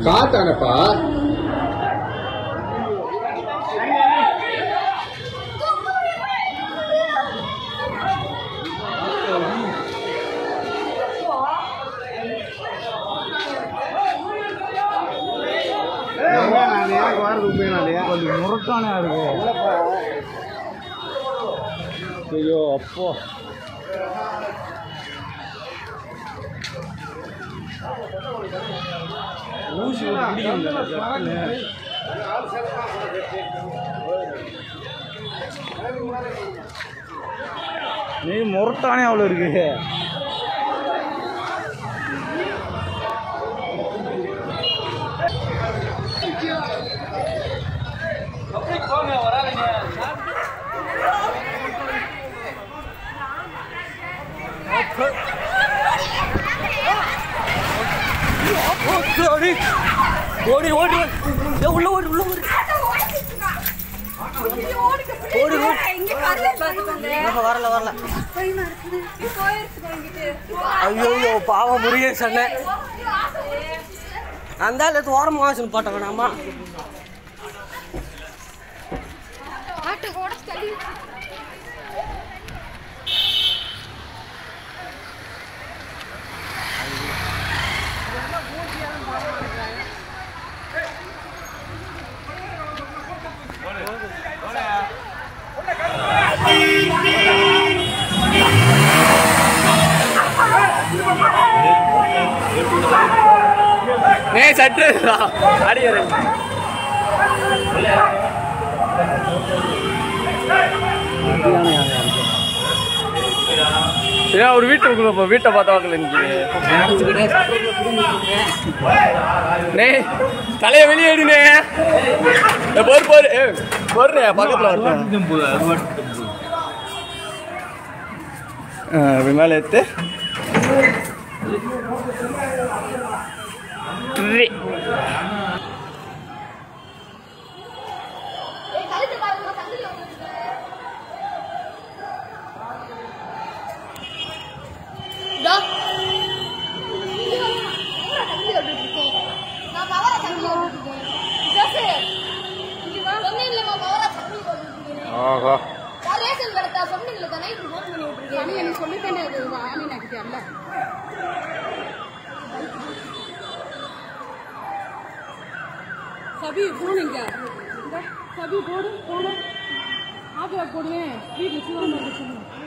காத்தானப்பா கொஞ்சம் முரட்டானே இருக்கு ஐயோ அப்போ ஊசி ஒரு பிடிக்கும் இந்த ஜட்டுன்னு. நீ முரட்டானே அவ்வளோ இருக்கு ஓடி ஓடி ஓடி ஏ, உள்ள ஓடி உள்ள ஓடி ஓடி ஓடி வரல வரல ஐயோ ஐயோ பாவம் முருகேஷ் அண்ணன் அந்த ஆள் எடுத்து ஓரமாக வாசல் போட்ட வேணாமா நே சட்டு அடிக்கிற ஏன் அவர் வீட்டுக்குள்ள போ வீட்டை பார்த்தா வாக்கல நே தலையை வெளியே எடுனே பொறு பொறு ஏ பொறுனே பக்கத்தில் வரேன் அப்படி மேலே எடுத்து ரி. ஆஹா எனக்கு சொல்லித்தேன் வாணி எனக்கு தெரியல சபி போன் இங்க இந்த, சபி போடு போடு ஆப்பிள் போடுவேன் வீட்டில் சிவன் சொல்லு